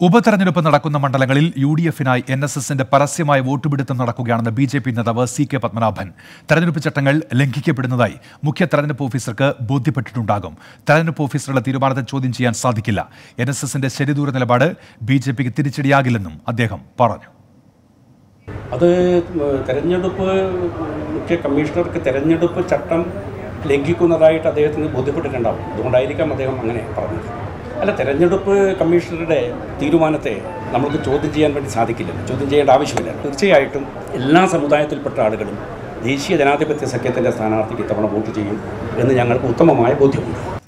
ഉപതെരഞ്ഞെടുപ്പ് നടക്കുന്ന മണ്ഡലങ്ങളിൽ യു ഡി എഫിനായി എൻ എസ് എസിന്റെ പരസ്യമായ വോട്ടുപിടുത്തം നടക്കുകയാണെന്ന് ബി ജെ പി നേതാവ് സി കെ പത്മനാഭൻ തെരഞ്ഞെടുപ്പ് ചട്ടങ്ങൾ ലംഘിക്കപ്പെടുന്നതായി മുഖ്യ തെരഞ്ഞെടുപ്പ് ഓഫീസർക്ക് ബോധ്യപ്പെട്ടിട്ടുണ്ടാകും തെരഞ്ഞെടുപ്പ് ഓഫീസറുടെ തീരുമാനത്തെ ചോദ്യം ചെയ്യാൻ സാധിക്കില്ല എൻ എസ് എസിന്റെ ശരിദൂര നിലപാട് ബി ജെ പിക്ക് തിരിച്ചടിയാകില്ലെന്നും അദ്ദേഹം പറഞ്ഞു അത് തെരഞ്ഞെടുപ്പ് മുഖ്യ കമ്മീഷണർക്ക് തെരഞ്ഞെടുപ്പ് ചട്ടം ലംഘിക്കുന്നതായിട്ട് അദ്ദേഹത്തിന് ബോധ്യപ്പെട്ടിട്ടുണ്ടാവും അതുകൊണ്ടായിരിക്കാം അദ്ദേഹം അങ്ങനെ പറഞ്ഞത് അല്ല തെരഞ്ഞെടുപ്പ് കമ്മീഷണറുടെ തീരുമാനത്തെ നമുക്ക് ചോദ്യം ചെയ്യാൻ വേണ്ടി സാധിക്കില്ല ചോദ്യം ചെയ്യേണ്ട ആവശ്യമില്ല തീർച്ചയായിട്ടും എല്ലാ സമുദായത്തിൽപ്പെട്ട ആളുകളും ദേശീയ ജനാധിപത്യ സഖ്യത്തിൻ്റെ സ്ഥാനാർത്ഥിക്ക് ഇത്തവണ വോട്ട് ചെയ്യും എന്ന് ഞങ്ങൾക്ക് ഉത്തമമായ ബോധ്യമുണ്ട്